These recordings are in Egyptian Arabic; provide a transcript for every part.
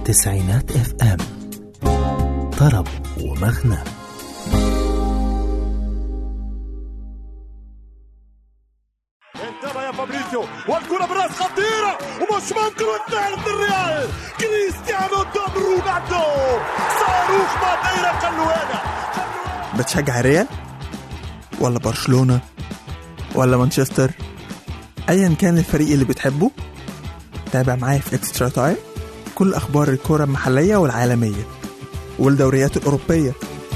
تسعينات اف ام طرب ومغنى انتبه يا فابريزيو والكرة براس خطيرة ومش ممكن والثالث الريال كريستيانو دون رونالدو صاروخ ماديرا خلونا بتشجع الريال ولا برشلونة ولا مانشستر ايا كان الفريق اللي بتحبه تابع معايا في اكسترا تايم كل اخبار الكرة المحلية والعالمية والدوريات الاوروبية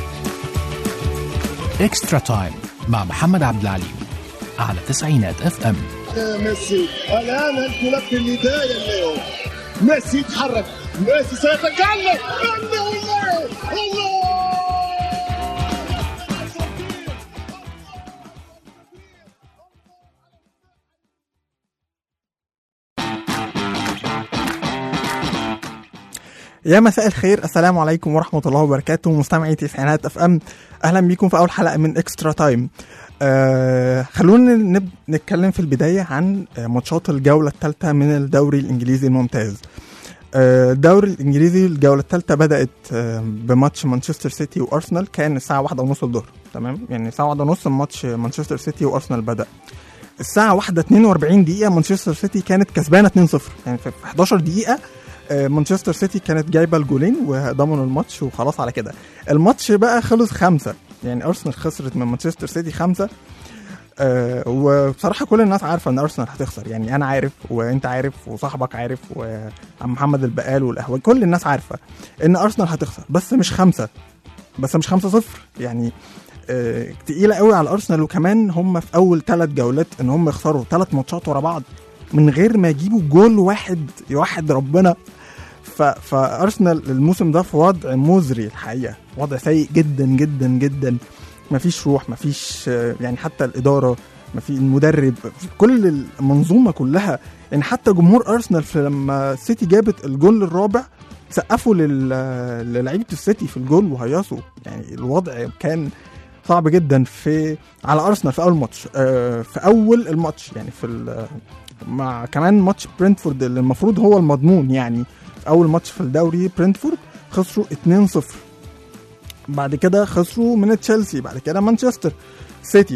اكسترا تايم مع محمد عبد العليم على تسعينات اف ام يا ميسي الآن انطلق النداء اليوم ميسي يتحرك ميسي سيتكلم انه الله الله يا مساء الخير السلام عليكم ورحمة الله وبركاته مستمعي تسعينات اف ام اهلا بيكم في اول حلقة من اكسترا تايم آه خلونا نب... نتكلم في البداية عن آه، ماتشات الجولة الثالثة من الدوري الانجليزي الممتاز آه، الدوري الانجليزي الجولة الثالثة بدأت آه، بماتش مانشستر سيتي وارسنال كان الساعة واحدة ونص الظهر تمام يعني الساعة واحدة ونص ماتش مانشستر سيتي وارسنال بدأ الساعة واحدة 42 دقيقة مانشستر سيتي كانت كسبانة 2-0 يعني في 11 دقيقة آه، مانشستر سيتي كانت جايبه الجولين وضمنوا الماتش وخلاص على كده الماتش بقى خلص خمسة يعني ارسنال خسرت من مانشستر سيتي خمسة آه وبصراحه كل الناس عارفه ان ارسنال هتخسر يعني انا عارف وانت عارف وصاحبك عارف وعم محمد البقال والقهوه كل الناس عارفه ان ارسنال هتخسر بس مش خمسة بس مش خمسة صفر يعني آه تقيله قوي على ارسنال وكمان هم في اول ثلاث جولات ان هم يخسروا ثلاث ماتشات ورا بعض من غير ما يجيبوا جول واحد يوحد ربنا ف... فارسنال الموسم ده في وضع مزري الحقيقه وضع سيء جدا جدا جدا مفيش روح مفيش آه، يعني حتى الاداره ما في المدرب كل المنظومه كلها يعني حتى جمهور ارسنال في لما السيتي جابت الجول الرابع سقفوا لل... للعيبه السيتي في الجول وهيصوا يعني الوضع كان صعب جدا في على ارسنال في اول ماتش آه، في اول الماتش يعني في ال... مع كمان ماتش برنتفورد اللي المفروض هو المضمون يعني في اول ماتش في الدوري برنتفورد خسروا 2-0 بعد كده خسروا من تشيلسي بعد كده مانشستر سيتي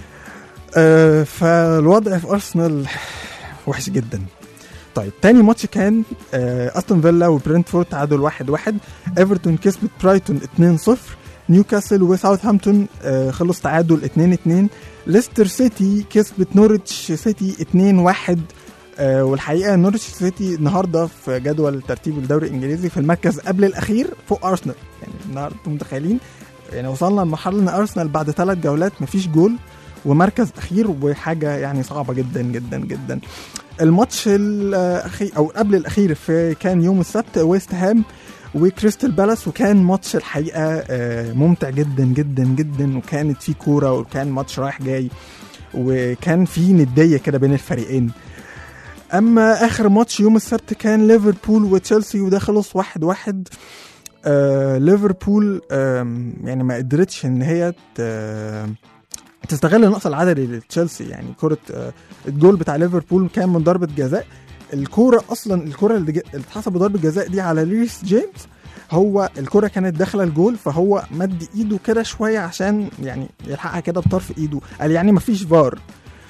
آه فالوضع في ارسنال وحش جدا طيب تاني ماتش كان آه استون فيلا وبرنتفورد تعادل 1-1 واحد واحد. ايفرتون كسبت برايتون 2-0 نيوكاسل وساوثهامبتون آه خلص تعادل 2-2 ليستر سيتي كسبت نورتش سيتي 2-1 آه والحقيقه نورتش سيتي النهارده في جدول ترتيب الدوري الانجليزي في المركز قبل الاخير فوق ارسنال يعني النهارده انتم متخيلين يعني وصلنا لمرحله ان ارسنال بعد ثلاث جولات مفيش جول ومركز اخير وحاجه يعني صعبه جدا جدا جدا الماتش الاخير او قبل الاخير في كان يوم السبت ويست هام وكريستال بالاس وكان ماتش الحقيقه آه، ممتع جدا جدا جدا وكانت فيه كوره وكان ماتش رايح جاي وكان فيه نديه كده بين الفريقين اما اخر ماتش يوم السبت كان ليفربول وتشيلسي وده خلص واحد واحد آه ليفربول آم، يعني ما قدرتش ان هي ت- تستغل النقص العددي لتشيلسي يعني كرة آه، الجول بتاع ليفربول كان من ضربة جزاء الكورة اصلا الكورة اللي ج- اللي اتحسب ضربة جزاء دي على ليس جيمس هو الكرة كانت داخلة الجول فهو مد ايده كده شوية عشان يعني يلحقها كده بطرف ايده قال يعني مفيش فار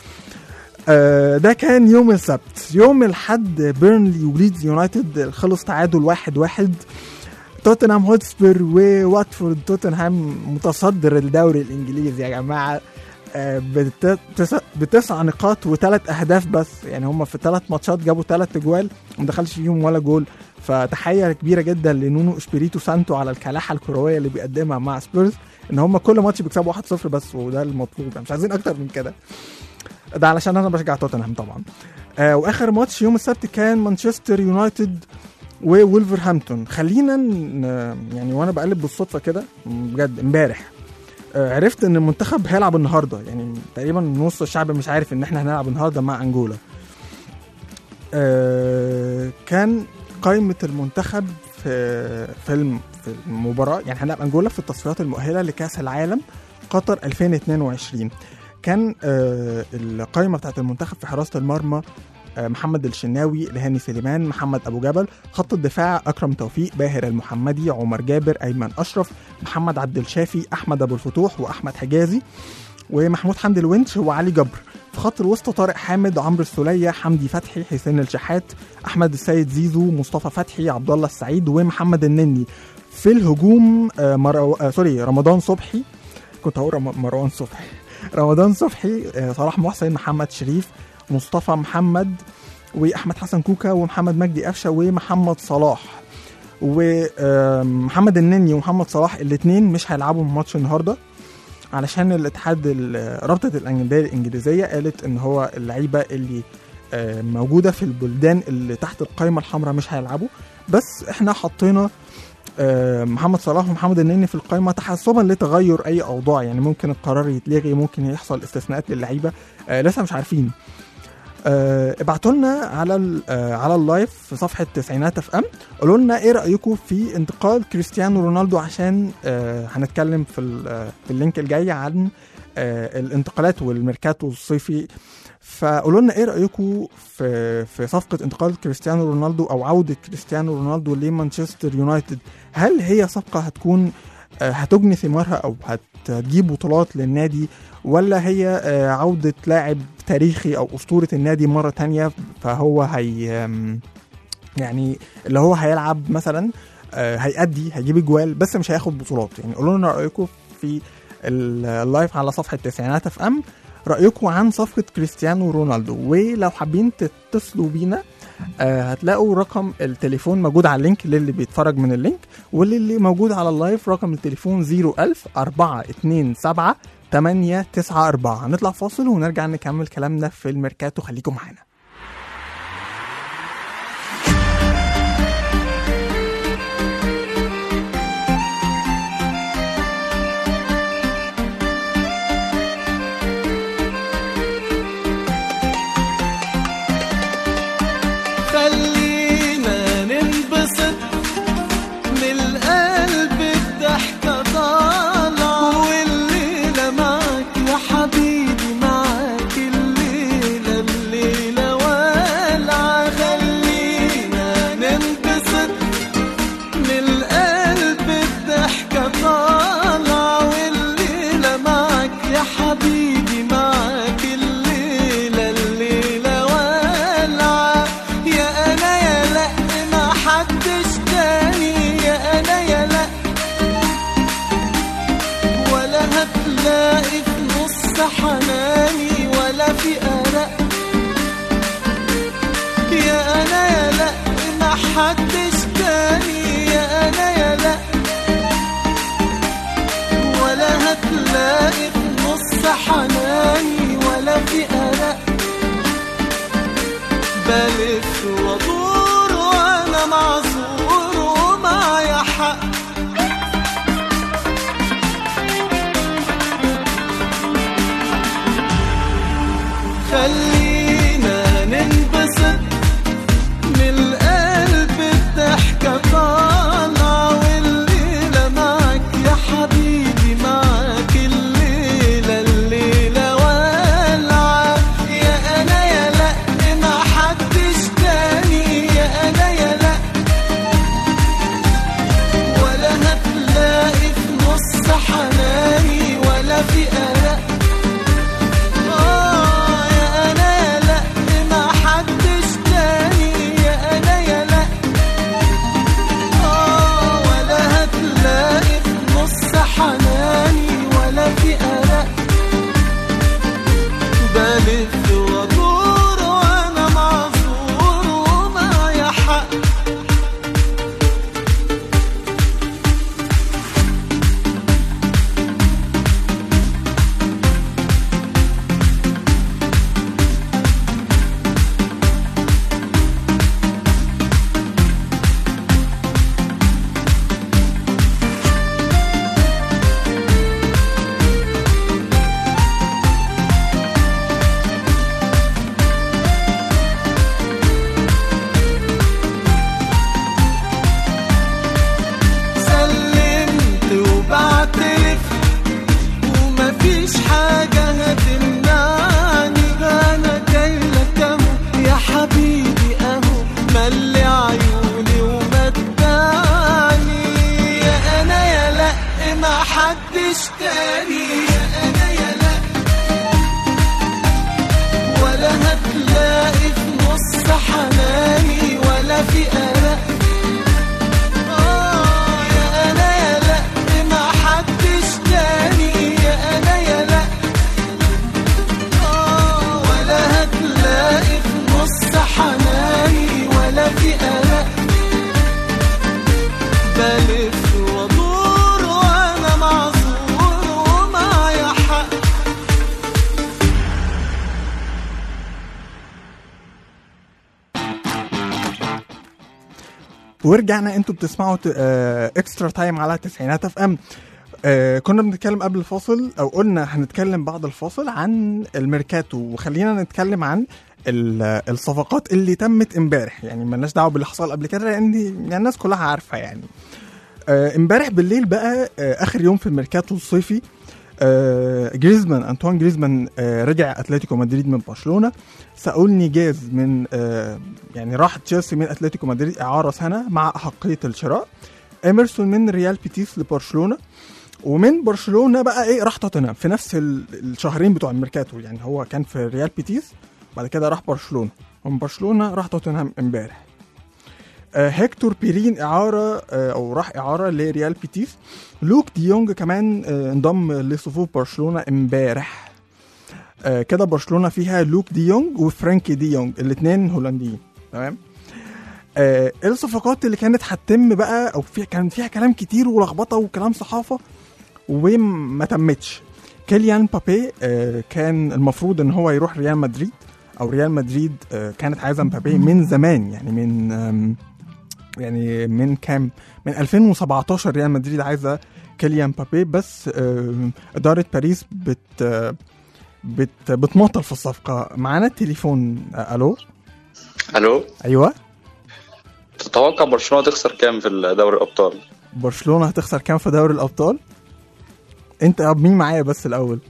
آه، ده كان يوم السبت يوم الحد بيرنلي وليدز يونايتد خلص تعادل واحد واحد توتنهام هوتسبير وواتفورد توتنهام متصدر الدوري الانجليزي يا جماعه آه، بت- تس- بتسع نقاط وثلاث اهداف بس يعني هم في ثلاث ماتشات جابوا ثلاث اجوال وما دخلش فيهم ولا جول فتحيه كبيره جدا لنونو اشبيريتو سانتو على الكلاحه الكرويه اللي بيقدمها مع سبيرز ان هم كل ماتش بيكسبوا 1-0 بس وده المطلوب يعني مش عايزين اكتر من كده ده علشان انا بشجع توتنهام طبعا آه واخر ماتش يوم السبت كان مانشستر يونايتد وولفرهامبتون خلينا ن- يعني وانا بقلب بالصدفه كده بجد امبارح آه، عرفت ان المنتخب هيلعب النهارده يعني تقريبا نص الشعب مش عارف ان احنا هنلعب النهارده مع انجولا آه، كان قائمه المنتخب في في الم- في المباراه يعني هنلعب انجولا في التصفيات المؤهله لكاس العالم قطر 2022 كان آه، القائمه بتاعت المنتخب في حراسه المرمى آه، محمد الشناوي الهاني سليمان محمد ابو جبل خط الدفاع اكرم توفيق باهر المحمدي عمر جابر ايمن اشرف محمد عبد الشافي احمد ابو الفتوح واحمد حجازي ومحمود حمدي الونش وعلي جبر في خط الوسط طارق حامد عمرو السوليه حمدي فتحي حسين الشحات احمد السيد زيزو مصطفى فتحي عبد الله السعيد ومحمد النني في الهجوم آه، مرو... آه سوري رمضان صبحي كنت هقول رم- مروان صبحي رمضان صبحي آه، صلاح محسن محمد شريف مصطفى محمد واحمد حسن كوكا ومحمد مجدي قفشه ومحمد صلاح ومحمد النني ومحمد صلاح الاثنين مش هيلعبوا ماتش النهارده علشان الاتحاد ال- رابطه الانديه الانجليزيه قالت ان هو اللعيبه اللي آه، موجوده في البلدان اللي تحت القائمه الحمراء مش هيلعبوا بس احنا حطينا آه، محمد صلاح ومحمد النني في القائمه تحسبا لتغير اي اوضاع يعني ممكن القرار يتلغي ممكن يحصل استثناءات للعيبه آه، لسه مش عارفين آه، ابعتوا لنا على ال- آه، على اللايف في صفحه تسعينات اف ام قولوا لنا ايه رايكم في انتقال كريستيانو رونالدو عشان آه، هنتكلم في ال- آه، في اللينك الجاي عن آه، الانتقالات والميركاتو الصيفي فقولوا لنا ايه رايكم في في صفقه انتقال كريستيانو رونالدو او عوده كريستيانو رونالدو لمانشستر يونايتد هل هي صفقه هتكون آه، هتجني ثمارها او هت- هتجيب بطولات للنادي ولا هي آه، عوده لاعب تاريخي او اسطوره النادي مره تانية فهو هي آم، يعني اللي هو هيلعب مثلا آه، هيأدي هيجيب اجوال بس مش هياخد بطولات يعني قولوا لنا رايكم في ال- اللايف على صفحه تسعينات اف ام رايكم عن صفقه كريستيانو رونالدو ولو حابين تتصلوا بينا آه، هتلاقوا رقم التليفون موجود على اللينك للي بيتفرج من اللينك واللي موجود على اللايف رقم التليفون 01000 427 894 هنطلع فاصل ونرجع نكمل كلامنا في الميركاتو خليكم معانا خلينا ننبسط من القلب الضحكة طالعة والليلة معاك يا حبيبي معاك الليلة الليلة والعة خلينا ننبسط من القلب الضحكة طالعة والليلة معاك يا حبيبي معاك الليلة الليلة والعة يا أنا يا لأ ما حدش تاني يا أنا يا لأ ولا هتلاقي في نص حناني ولا في قلق يا أنا يا لأ ما حدش تاني يا أنا يا لأ ولا هتلاقي في نص حناني ولا في قلق بلف وادور وانا معذور ومعايا حق خلينا ننبسط من القلب الضحكة طالعة والليلة معاك يا حبيبي معاك الليلة الليلة والعة يا أنا يا لأ ما حدش تاني حناني ولا في قلق آه يا أنا يا لأ ما حدش تاني يا أنا يا لأ آه ولا هتلاقي في نص حناني ولا في قلق بلف وادور وانا معذور ومعايا حق ورجعنا انتوا بتسمعوا ت- آه، اكسترا تايم على تسعينات اف ام آه، كنا بنتكلم قبل الفاصل او قلنا هنتكلم بعد الفاصل عن الميركاتو وخلينا نتكلم عن ال- الصفقات اللي تمت امبارح يعني مالناش دعوه باللي حصل قبل كده لان دي يعني الناس كلها عارفه يعني آه، امبارح بالليل بقى آه، اخر يوم في الميركاتو الصيفي آه، جريزمان انطوان جريزمان آه، رجع اتلتيكو مدريد من برشلونه ساول نيجاز من آه، يعني راح تشيلسي من اتلتيكو مدريد اعاره سنه مع احقيه الشراء ايمرسون من ريال بيتيس لبرشلونه ومن برشلونه بقى ايه راح توتنهام في نفس ال- الشهرين بتوع الميركاتو يعني هو كان في ريال بيتيس بعد كده راح برشلونه ومن برشلونه راح توتنهام امبارح آه، هيكتور بيرين اعاره آه، او راح اعاره لريال بيتيس لوك ديونج كمان آه، انضم لصفوف برشلونه امبارح آه، كده برشلونه فيها لوك ديونج وفرانكي ديونج الاثنين هولنديين تمام آه، ايه الصفقات اللي كانت هتتم بقى او فيها كان فيها كلام كتير ولخبطه وكلام صحافه وما تمتش كيليان بابي آه، كان المفروض ان هو يروح ريال مدريد او ريال مدريد آه، كانت عايزه مبابي من زمان يعني من آم، يعني من كام من 2017 ريال مدريد عايزه كيليان بابي بس آم، اداره باريس بت آه، بت بتمطل في الصفقه معانا التليفون آه، الو الو ايوه تتوقع برشلونه تخسر كام في دوري الابطال برشلونه هتخسر كام في دوري الابطال انت طب مين معايا بس الاول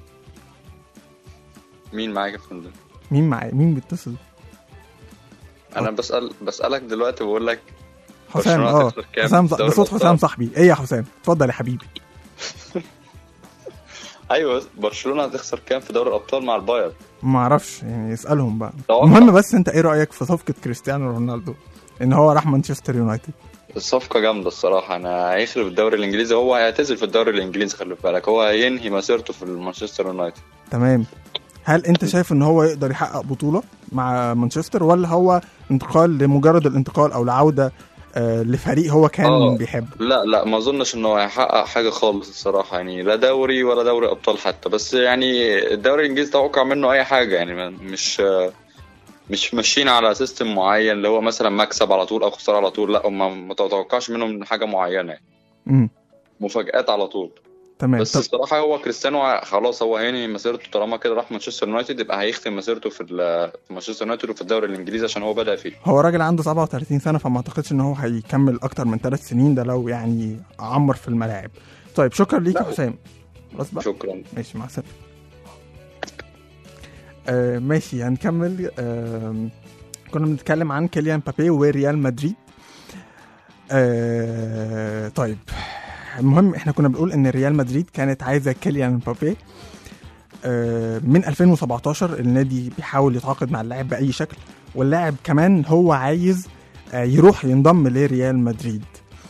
مين معاك يا فندم مين معايا مين بيتصل انا بسال بسالك دلوقتي بقول لك حسام برشلونة اه هتخسر كام حسام في ده دوري صوت الأبطال؟ حسام صاحبي ايه يا حسام اتفضل يا حبيبي ايوه برشلونه هتخسر كام في دوري الابطال مع البايرن ما اعرفش يعني اسالهم بقى توقع. المهم بس انت ايه رايك في صفقه كريستيانو رونالدو ان هو راح مانشستر يونايتد الصفقه جامده الصراحه انا هيخرب الدوري الانجليزي هو هيعتزل في الدوري الانجليزي خلي بالك هو هينهي مسيرته في مانشستر يونايتد تمام هل انت شايف ان هو يقدر يحقق بطوله مع مانشستر ولا هو انتقال لمجرد الانتقال او العوده آه لفريق هو كان آه. بيحبه لا لا ما اظنش انه هيحقق حاجه خالص الصراحه يعني لا دوري ولا دوري ابطال حتى بس يعني الدوري الانجليزي توقع منه اي حاجه يعني ما- مش مش ماشيين على سيستم معين اللي هو مثلا مكسب على طول او خساره على طول لا هم ما تتوقعش منهم حاجه معينه يعني. امم مفاجآت على طول تمام بس طب الصراحه هو كريستيانو خلاص هو هينهي مسيرته طالما كده راح مانشستر يونايتد يبقى هيختم مسيرته في ال- في مانشستر يونايتد وفي الدوري الانجليزي عشان هو بدا فيه هو راجل عنده 37 سنه فما اعتقدش ان هو هيكمل اكتر من ثلاث سنين ده لو يعني عمر في الملاعب طيب شكرا ليك يا لا. حسام خلاص بقى شكرا ماشي مع السلامه آه ماشي هنكمل آه كنا بنتكلم عن كيليان بابي وريال مدريد آه طيب المهم احنا كنا بنقول ان ريال مدريد كانت عايزه كيليان بابي آه من 2017 النادي بيحاول يتعاقد مع اللاعب باي شكل واللاعب كمان هو عايز آه يروح ينضم لريال مدريد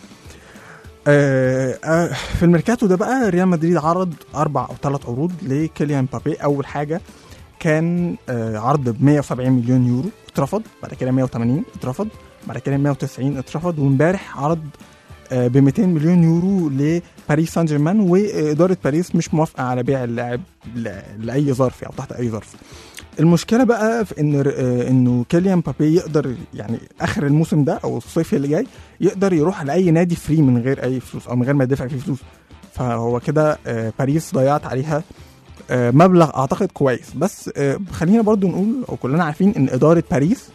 آه، آه، في الميركاتو ده بقى ريال مدريد عرض اربع او ثلاث عروض لكيليان بابي اول حاجه كان آه، عرض ب 170 مليون يورو اترفض بعد كده 180 اترفض بعد كده 190 اترفض وامبارح عرض ب 200 مليون يورو لباريس سان جيرمان واداره باريس مش موافقه على بيع اللاعب ل- لاي ظرف او تحت اي ظرف المشكله بقى في ان آه، انه كيليان بابي يقدر يعني اخر الموسم ده او الصيف اللي جاي يقدر يروح لاي نادي فري من غير اي فلوس او من غير ما يدفع فيه فلوس فهو كده آه، باريس ضيعت عليها آه، مبلغ اعتقد كويس بس آه، خلينا برضو نقول او كلنا عارفين ان اداره باريس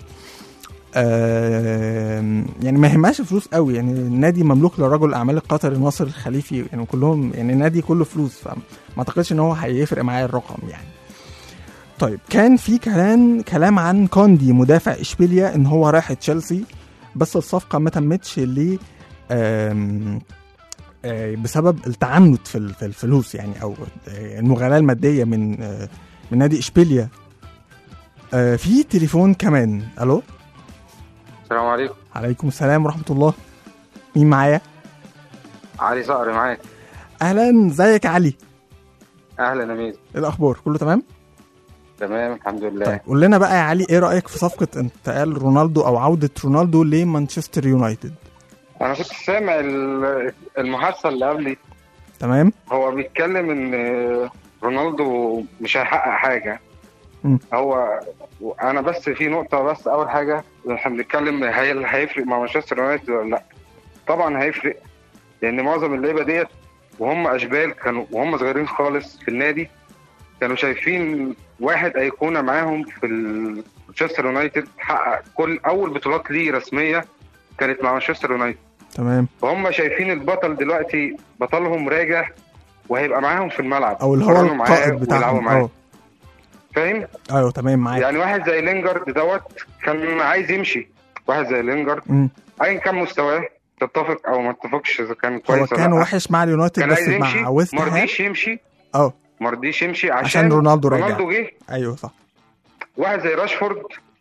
آه، يعني ما يهمهاش فلوس قوي يعني النادي مملوك لرجل الاعمال القطري ناصر الخليفي يعني كلهم يعني النادي كله فلوس فما اعتقدش ان هو هيفرق معايا الرقم يعني طيب كان في كلام كلام عن كوندي مدافع اشبيليا ان هو رايح تشيلسي بس الصفقه ما تمتش ل آم، آه، بسبب التعنت في ال- في الفلوس يعني او آه، المغالاه الماديه من آه، من نادي اشبيليا آه، في تليفون كمان الو السلام عليكم عليكم السلام ورحمه الله مين معايا علي صقر معاك اهلا ازيك يا علي اهلا امير ايه الاخبار كله تمام تمام الحمد لله طيب قول لنا بقى يا علي ايه رايك في صفقه انتقال رونالدو او عوده رونالدو لمانشستر يونايتد انا كنت سامع ال- المحادثه اللي قبلي تمام هو بيتكلم ان رونالدو مش هيحقق حاجه مم. هو انا بس في نقطه بس اول حاجه احنا بنتكلم هل هيفرق مع مانشستر يونايتد ولا لا طبعا هيفرق لان معظم اللعيبه ديت وهم اشبال كانوا وهم صغيرين خالص في النادي كانوا شايفين واحد ايقونه معاهم في ال- مانشستر يونايتد حقق كل اول بطولات ليه رسميه كانت مع مانشستر يونايتد تمام فهم شايفين البطل دلوقتي بطلهم راجع وهيبقى معاهم في الملعب او اللي هو يتمرنوا معاه القائد ويلعبوا بتاعهم معاه اه فاهم ايوه تمام معاك يعني واحد زي لينجارد دوت كان عايز يمشي واحد زي لينجارد مم. ايا كان مستواه تتفق او ما تتفقش اذا كان هو كويس ولا كان لأ. وحش مع اليونايتد كان بس عايز يمشي مع ويست ما هام رضيش يمشي اه ما رضيش يمشي عشان, عشان رونالدو رجع. رونالدو جه ايوه صح واحد زي راشفورد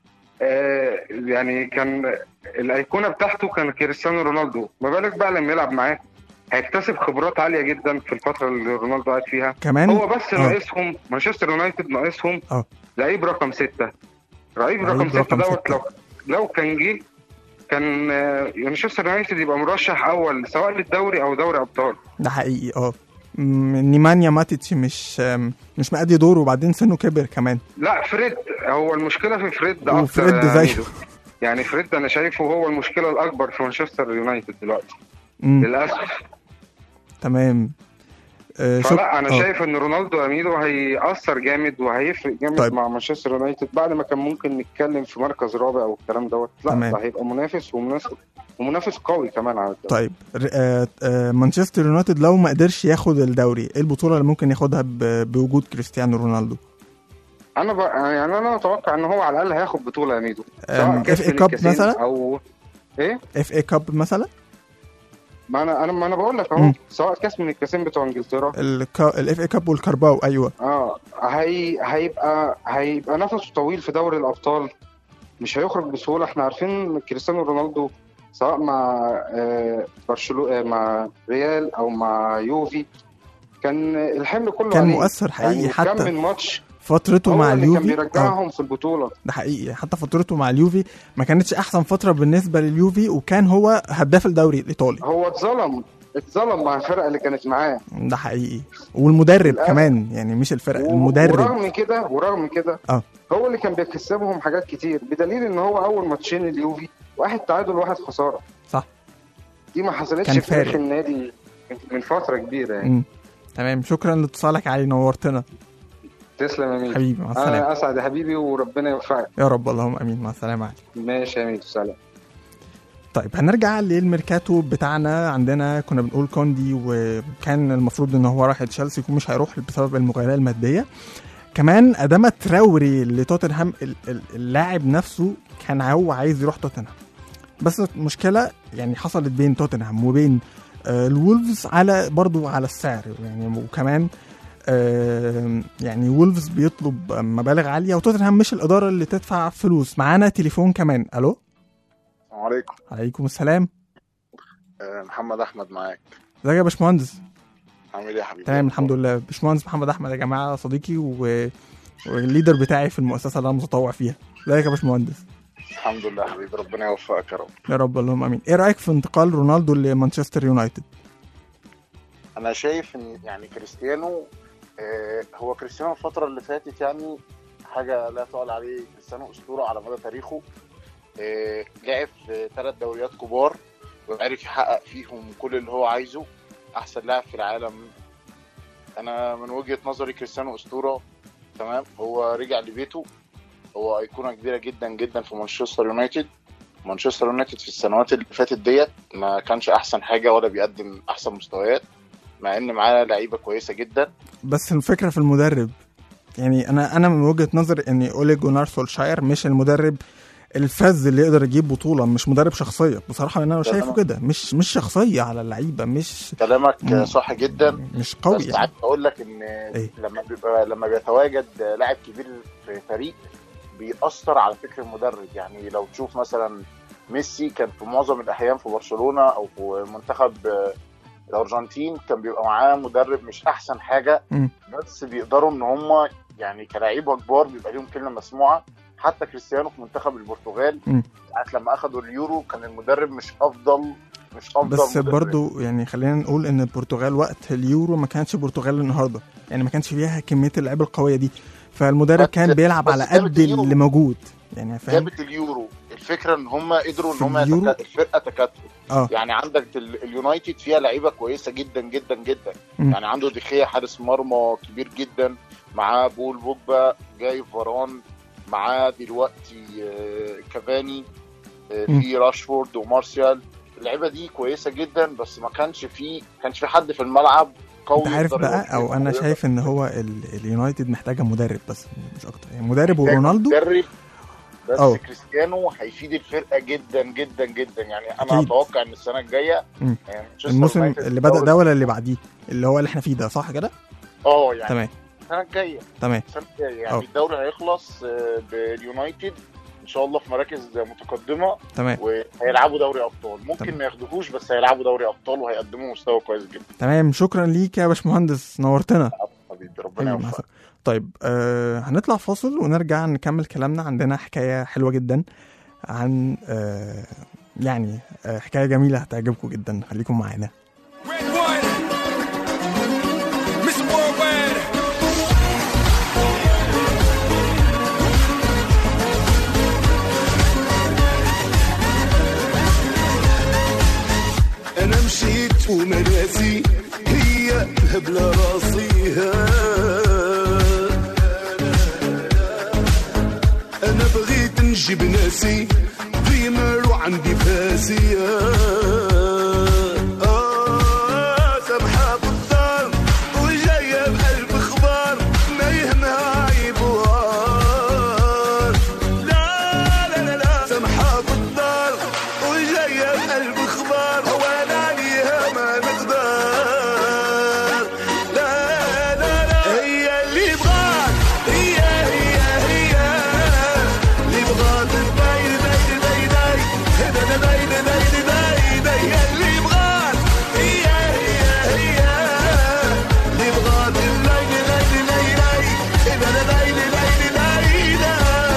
آه يعني كان الايقونه بتاعته كان كريستيانو رونالدو ما بالك بقى لما يلعب معاه هيكتسب خبرات عاليه جدا في الفتره اللي رونالدو قاعد فيها كمان هو بس آه. ناقصهم مانشستر يونايتد ناقصهم اه لعيب رقم ستة لعيب لعيب رقم ستة رقم دوت ستة. لو لو كان جه كان آه، مانشستر يونايتد يبقى مرشح اول سواء للدوري او دوري ابطال ده حقيقي اه م- نيمانيا ماتيتش مش آم، مش مأدي دوره وبعدين سنه كبر كمان لا فريد هو المشكله في فريد اكتر وفريد يا زيه. ميدو. يعني فريد انا شايفه هو المشكله الاكبر في مانشستر يونايتد دلوقتي مم. للاسف تمام آه شك- فلا انا آه. شايف ان رونالدو يا ميدو هيأثر جامد وهيفرق جامد طيب. طيب. مع مانشستر يونايتد بعد ما كان ممكن نتكلم في مركز رابع او الكلام دوت لا تمام. ده هيبقى منافس ومنافس ومنافس قوي كمان على الدوري. طيب ر- آه آه مانشستر يونايتد لو ما قدرش ياخد الدوري ايه البطوله اللي ممكن ياخدها ب- بوجود كريستيانو رونالدو انا ب... يعني انا اتوقع ان هو على الاقل هياخد بطوله يا ميدو أم، كأس FA من كاب الكاسين مثلا؟ او ايه اف اي كاب مثلا ما انا انا ما انا بقول لك مم. اهو سواء كاس من الكاسين بتوع انجلترا الاف اي كاب والكارباو ايوه اه هي هيبقى هيبقى نفسه طويل في دوري الابطال مش هيخرج بسهوله احنا عارفين كريستيانو رونالدو سواء مع آه برشلونه مع ريال او مع يوفي كان الحمل كله كان عليه. مؤثر حقيقي يعني كم حتى من ماتش فترته هو مع اللي كان اليوفي اه بيرجعهم في البطوله ده حقيقي حتى فترته مع اليوفي ما كانتش احسن فتره بالنسبه لليوفي وكان هو هداف الدوري الايطالي هو اتظلم اتظلم مع الفرقه اللي كانت معاه ده حقيقي والمدرب للأسف. كمان يعني مش الفرق و- المدرب ورغم كده ورغم كده اه. هو اللي كان بيكسبهم حاجات كتير بدليل ان هو اول ماتشين اليوفي واحد تعادل واحد خساره صح دي ما حصلتش كان في تاريخ فارق. النادي من فتره كبيره يعني مم. تمام شكرا لاتصالك علي نورتنا تسلم يا ميدو حبيبي مع السلامه انا اسعد يا حبيبي وربنا يوفقك يا رب اللهم امين مع السلامه علي ماشي يا ميدو سلام طيب هنرجع للميركاتو بتاعنا عندنا كنا بنقول كوندي وكان المفروض ان هو راح تشيلسي ومش هيروح بسبب المغالاة المادية كمان اداما تراوري لتوتنهام ال- ال- اللاعب نفسه كان هو عايز يروح توتنهام بس المشكلة يعني حصلت بين توتنهام وبين آه، الولفز على برضو على السعر يعني وكمان آه، يعني وولفز بيطلب مبالغ عالية وتوتنهام مش الإدارة اللي تدفع فلوس معانا تليفون كمان ألو السلام عليكم عليكم السلام آه، محمد احمد معاك ازيك يا باشمهندس عامل ايه يا حبيبي تمام الحمد لله باشمهندس محمد احمد يا جماعه صديقي و... والليدر بتاعي في المؤسسه اللي انا متطوع فيها ازيك يا باشمهندس الحمد لله يا حبيبي ربنا يوفقك يا رب يا رب اللهم امين ايه رايك في انتقال رونالدو لمانشستر يونايتد انا شايف ان يعني كريستيانو آه، هو كريستيانو الفتره اللي فاتت يعني حاجه لا تعلى عليه كريستيانو اسطوره على مدى تاريخه آه، لعب في ثلاث دوريات كبار وعرف يحقق فيهم كل اللي هو عايزه احسن لاعب في العالم انا من وجهه نظري كريستيانو اسطوره تمام هو رجع لبيته هو ايقونه كبيره جدا جدا في مانشستر يونايتد مانشستر يونايتد في السنوات اللي فاتت ديت ما كانش احسن حاجه ولا بيقدم احسن مستويات مع ان معاه لعيبه كويسه جدا بس الفكره في المدرب يعني انا انا من وجهه نظري ان اولي جونار سولشاير مش المدرب الفذ اللي يقدر يجيب بطوله مش مدرب شخصيه بصراحه انا شايفه تمام. كده مش مش شخصيه على اللعيبه مش كلامك مم. صح جدا مش قوي بس يعني عايز اقول لك ان إيه؟ لما بيبقى لما بيتواجد لاعب كبير في فريق بيأثر على فكر المدرب يعني لو تشوف مثلا ميسي كان في معظم الاحيان في برشلونه او في منتخب آه، الارجنتين كان بيبقى معاه مدرب مش احسن حاجه مم. بس بيقدروا ان هم يعني كلاعيبه كبار بيبقى ليهم كلمه مسموعه حتى كريستيانو في منتخب البرتغال مم. ساعات لما اخذوا اليورو كان المدرب مش افضل مش افضل بس مدرب. برضو يعني خلينا نقول ان البرتغال وقت اليورو ما كانتش برتغال النهارده يعني ما كانش فيها كميه اللعيبه القويه دي فالمدرب بس- كان بيلعب بس على جابت قد اليورو. اللي موجود يعني فاهم جابت اليورو الفكره ان هم قدروا ان في هم اليورو؟ يتكا- الفرقه تكاتفوا اه يعني عندك ال- اليونايتد فيها لعيبه كويسه جدا جدا جدا مم. يعني عنده دخيا حارس مرمى كبير جدا معاه بول بوجبا جاي فاران معاه دلوقتي آه، كافاني آه، مم. في راشفورد ومارسيال اللعيبه دي كويسه جدا بس ما كانش في كانش في حد في الملعب قوي انت عارف يقدر بقى يوقف او انا يقدر- شايف ان هو ال- اليونايتد محتاجه مدرب بس مش اكتر يعني مدرب محتاج ورونالدو مدرب بس أه. كريستيانو هيفيد الفرقه جدا جدا جدا يعني انا أكيد. اتوقع ان السنه الجايه مم. يعني مانشستر الموسم يونايتد اللي بدا دوري- ده ولا اللي بعديه اللي هو اللي احنا فيه ده صح كده اه يعني تمام السنه الجايه تمام السنه الجايه أه. يعني الدوري هيخلص آه، باليونايتد ان شاء الله في مراكز متقدمه تمام وهيلعبوا دوري ابطال ممكن تمام. ما ياخدوهوش بس هيلعبوا دوري ابطال وهيقدموا مستوى كويس جدا تمام شكرا ليك يا باشمهندس نورتنا حبيبي ربنا أيوة، مع يوفقك السلامة. طيب آه هنطلع فاصل ونرجع نكمل كلامنا عندنا حكاية حلوة جدا عن آه يعني آه حكاية جميلة هتعجبكم جدا خليكم معانا Red one. Mr. Worldwide. انا مشيت ومناسي هي الهبلة راسيها انا بغيت نجيب ناسي بريمر وعندي فاسية آه، سامحة في الدار وجاية بقلب اخبار ما يهمها عيبوار لا لا لا لا سامحة في الدار وجاية بقلب اخبار وانا ليها ما نقدر لا لا لا هي اللي بغات هي هي هي اللي بغات داي داي داي داي هدا دا داي دا داي دا داي داي هي اللي بغات هي هي هي اللي بغات داي داي داي داي داي هدا دا داي دا داي داي داي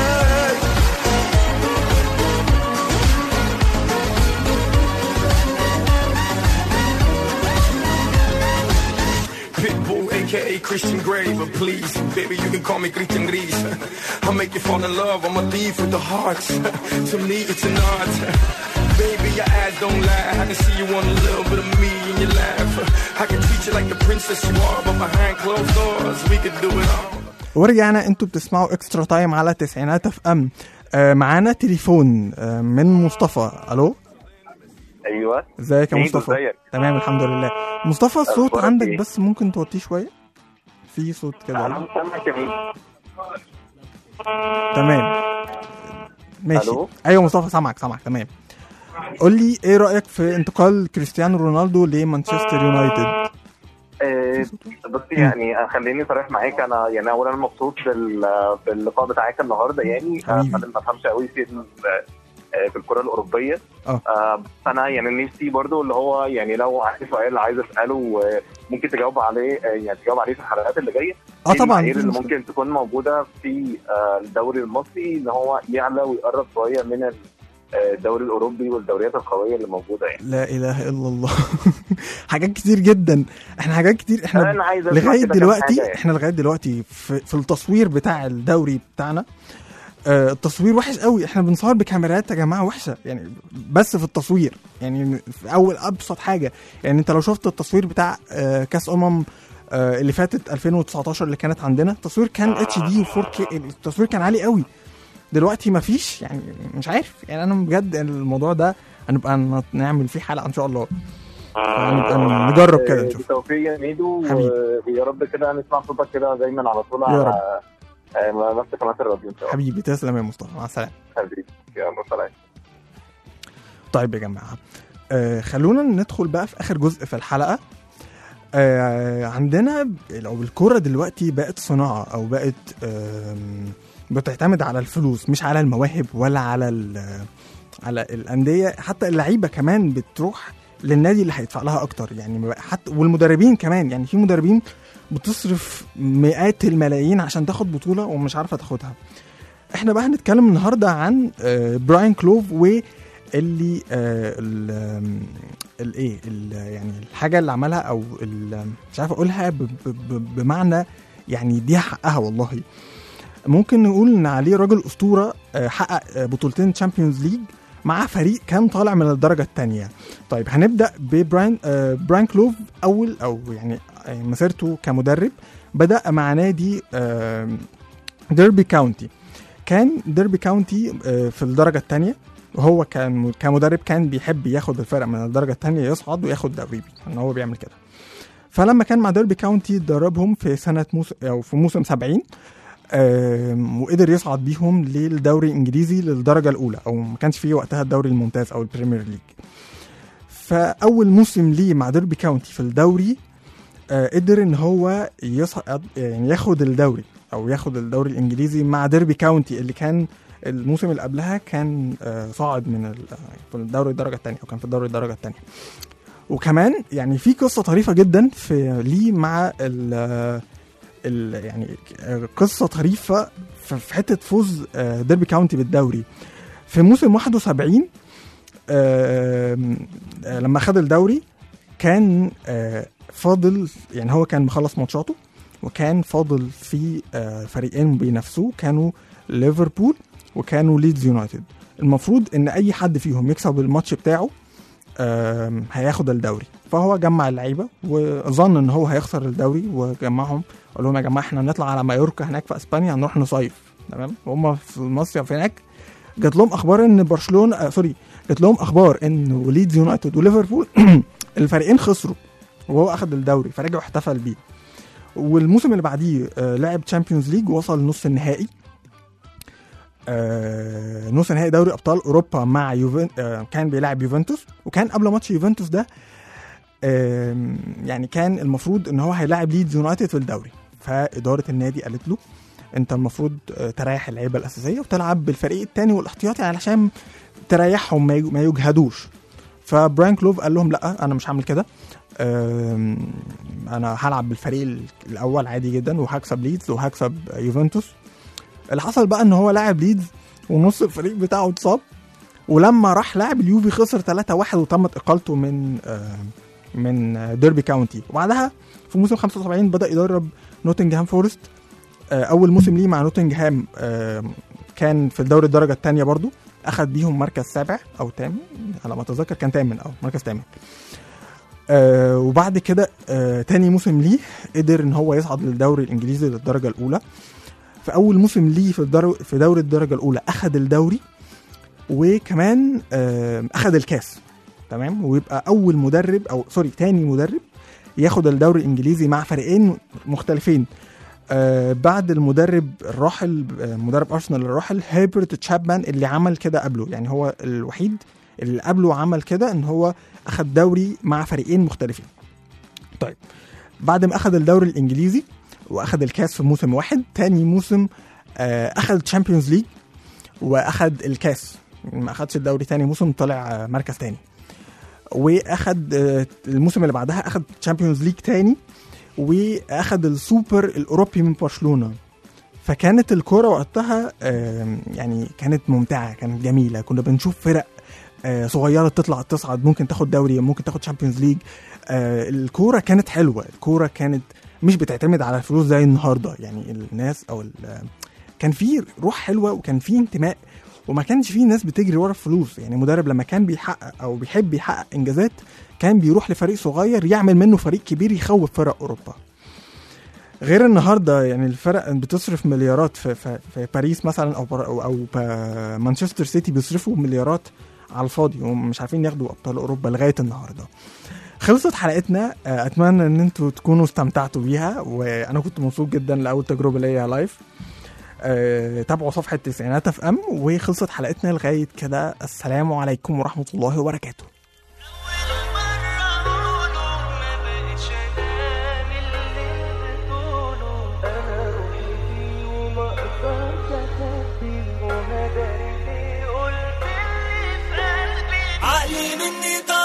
Pitbull, aka Christian Grey, but please, baby, you can call me Christian Gris. I'll make you fall in love, I'm a thief with the hearts. to me, it's an art. Baby, your eyes don't lie. I can see you want a little bit of me in your laugh. I can treat you like the princess you are, but behind closed doors, we could do it all. ورجعنا انتوا بتسمعوا اكسترا تايم على تسعينات اف ام آه معانا تليفون آه من مصطفى الو ايوه ازيك يا ميدو، مصطفى ازيك؟ تمام الحمد لله مصطفى الصوت أخبارك عندك إيه؟ بس ممكن توطيه شويه في صوت كده انا سامعك يا ميدو. تمام ماشي ألو؟ ايوه مصطفى سامعك سامعك تمام قول لي ايه رايك في انتقال كريستيانو رونالدو لمانشستر يونايتد آه، بص يعني خليني صريح معاك انا يعني اولا أنا مبسوط بال- باللقاء بتاعك النهارده يعني آه، حبيبي. انا ما بفهمش قوي في ال- آه، في الكره الاوروبيه اه. آه، بس انا يعني نفسي برضو اللي هو يعني لو عندي سؤال عايز اساله آه، ممكن تجاوب عليه آه، يعني تجاوب عليه في الحلقات اللي جايه اه إيه طبعا المعايير مفيش اللي مشكلة. ممكن تكون موجوده في آه، الدوري المصري ان هو يعلى ويقرب شويه من ال- آه، الدوري الاوروبي والدوريات القويه اللي موجوده يعني لا اله الا الله حاجات كتير جدا احنا حاجات كتير احنا انا عايز أسمع لغايه كده كام دلوقتي حاجة يعني. احنا لغايه دلوقتي في, في التصوير بتاع الدوري بتاعنا آه التصوير وحش قوي احنا بنصور بكاميرات يا جماعه وحشه يعني بس في التصوير يعني في اول ابسط حاجه يعني انت لو شفت التصوير بتاع آه كاس امم آه اللي فاتت 2019 اللي كانت عندنا التصوير كان اتش دي و4 كي التصوير كان عالي قوي دلوقتي مفيش يعني مش عارف يعني انا بجد الموضوع ده هنبقى ن- نعمل فيه حلقه ان شاء الله هنبقى نجرب كده آه، نشوف بالتوفيق يا ميدو حبيبي. و- ويا رب كده نسمع صوتك كده دايما على طول يا على رب. آه، نفس قناه الراديو ان شاء الله حبيبي تسلم يا مصطفى مع السلامه حبيبي يلا سلام طيب يا جماعه آه خلونا ندخل بقى في اخر جزء في الحلقه آه عندنا لو الكوره دلوقتي بقت صناعه او بقت آم، بتعتمد على الفلوس مش على المواهب ولا على ال- على الانديه حتى اللعيبه كمان بتروح للنادي اللي هيدفع لها اكتر يعني ما بقى- حتى والمدربين كمان يعني في مدربين بتصرف مئات الملايين عشان تاخد بطوله ومش عارفه تاخدها احنا بقى هنتكلم النهارده عن آه، براين كلوف واللي آه، ال- آم، الايه ال- يعني الحاجه اللي عملها او ال- مش عارف اقولها ب- ب- ب- بمعنى يعني دي حقها والله ممكن نقول ان عليه راجل اسطوره آه، حقق آه، بطولتين تشامبيونز ليج مع فريق كان طالع من الدرجه الثانيه طيب هنبدا ببراين آه، براين كلوف اول او يعني آه، مسيرته كمدرب بدا مع نادي آه، ديربي كاونتي كان ديربي كاونتي آه، في الدرجه الثانيه وهو كان كمدرب كان بيحب ياخد الفرق من الدرجه الثانيه يصعد وياخد دوري ان هو بيعمل كده فلما كان مع ديربي كاونتي دربهم في سنه موسم او في موسم 70 آم، وقدر يصعد بيهم للدوري الانجليزي للدرجه الاولى او ما كانش فيه وقتها الدوري الممتاز او البريمير ليج فاول موسم ليه مع ديربي كاونتي في الدوري آه، قدر ان هو يصعد يعني ياخد الدوري او ياخد الدوري الانجليزي مع ديربي كاونتي اللي كان الموسم اللي قبلها كان آه، صاعد من ال- آه، في الدوري الدرجه الثانيه او كان في الدوري الدرجه الثانيه وكمان يعني في قصه طريفه جدا في ليه مع ال ال يعني آه، قصه طريفه في في حته فوز آه، ديربي كاونتي بالدوري في موسم 71 آم، آه، لما خد الدوري كان آه، فاضل يعني هو كان مخلص ماتشاته وكان فاضل في آه، فريقين بينافسوه كانوا ليفربول وكانوا ليدز يونايتد المفروض ان اي حد فيهم يكسب الماتش بتاعه آم، هياخد الدوري فهو جمع اللعيبه وظن ان هو هيخسر الدوري وجمعهم قال لهم يا جماعه احنا هنطلع على مايوركا هناك في اسبانيا هنروح نصيف تمام وهم في المصيف هناك جات لهم اخبار ان برشلونه آه سوري جات لهم اخبار ان ليدز يونايتد وليفربول الفريقين خسروا وهو اخذ الدوري فرجع واحتفل بيه والموسم اللي بعديه آه لعب تشامبيونز ليج ووصل نص النهائي آه نص نهائي دوري ابطال اوروبا مع يوفن آه كان بيلعب يوفنتوس وكان قبل ماتش يوفنتوس ده آم، يعني كان المفروض ان هو هيلاعب ليدز يونايتد في الدوري فاداره النادي قالت له انت المفروض آه، تريح اللعيبه الاساسيه وتلعب بالفريق الثاني والاحتياطي علشان تريحهم ما يج- ما يجهدوش فبراين كلوف قال لهم لا انا مش هعمل كده آم، انا هلعب بالفريق ال- الاول عادي جدا وهكسب ليدز وهكسب يوفنتوس اللي حصل بقى ان هو لاعب ليدز ونص الفريق بتاعه اتصاب ولما راح لاعب اليوفي خسر 3-1 وتمت اقالته من آه، من آه، ديربي كاونتي وبعدها في موسم 75 بدا يدرب نوتنجهام فورست آه، اول موسم ليه مع نوتنجهام آه، كان في الدوري الدرجه الثانيه برضو اخذ بيهم مركز سابع او ثامن على ما اتذكر كان ثامن او مركز ثامن آه وبعد كده آه تاني موسم ليه قدر ان هو يصعد للدوري الانجليزي للدرجه الاولى في اول موسم ليه في الدوري في دوري الدرجه الاولى اخذ الدوري وكمان آه اخذ الكاس تمام ويبقى اول مدرب او سوري تاني مدرب ياخد الدوري الانجليزي مع فريقين مختلفين آه بعد المدرب الراحل آه مدرب ارسنال الراحل هيبرت تشابمان اللي عمل كده قبله يعني هو الوحيد اللي قبله عمل كده ان هو اخد دوري مع فريقين مختلفين طيب بعد ما اخد الدوري الانجليزي واخد الكاس في موسم واحد تاني موسم آه اخد تشامبيونز ليج واخد الكاس ما اخدش الدوري تاني موسم طلع آه مركز تاني واخد آه الموسم اللي بعدها اخد تشامبيونز ليج تاني واخد السوبر الاوروبي من برشلونه فكانت الكوره وقتها آه يعني كانت ممتعه كانت جميله كنا بنشوف فرق آه صغيره تطلع تصعد ممكن تاخد دوري ممكن تاخد تشامبيونز ليج آه الكوره كانت حلوه الكوره كانت مش بتعتمد على الفلوس زي النهارده يعني الناس او كان في روح حلوه وكان في انتماء وما كانش في ناس بتجري ورا الفلوس يعني مدرب لما كان بيحقق او بيحب يحقق انجازات كان بيروح لفريق صغير يعمل منه فريق كبير يخوف فرق اوروبا غير النهارده يعني الفرق بتصرف مليارات في, في, في باريس مثلا او او, أو مانشستر سيتي بيصرفوا مليارات على الفاضي ومش عارفين ياخدوا ابطال اوروبا لغايه النهارده خلصت حلقتنا اتمنى ان انتوا تكونوا استمتعتوا بيها وانا كنت مبسوط جدا لاول تجربه ليا لايف أه تابعوا صفحه تسعينات اف ام وخلصت حلقتنا لغايه كده السلام عليكم ورحمه الله وبركاته مني مني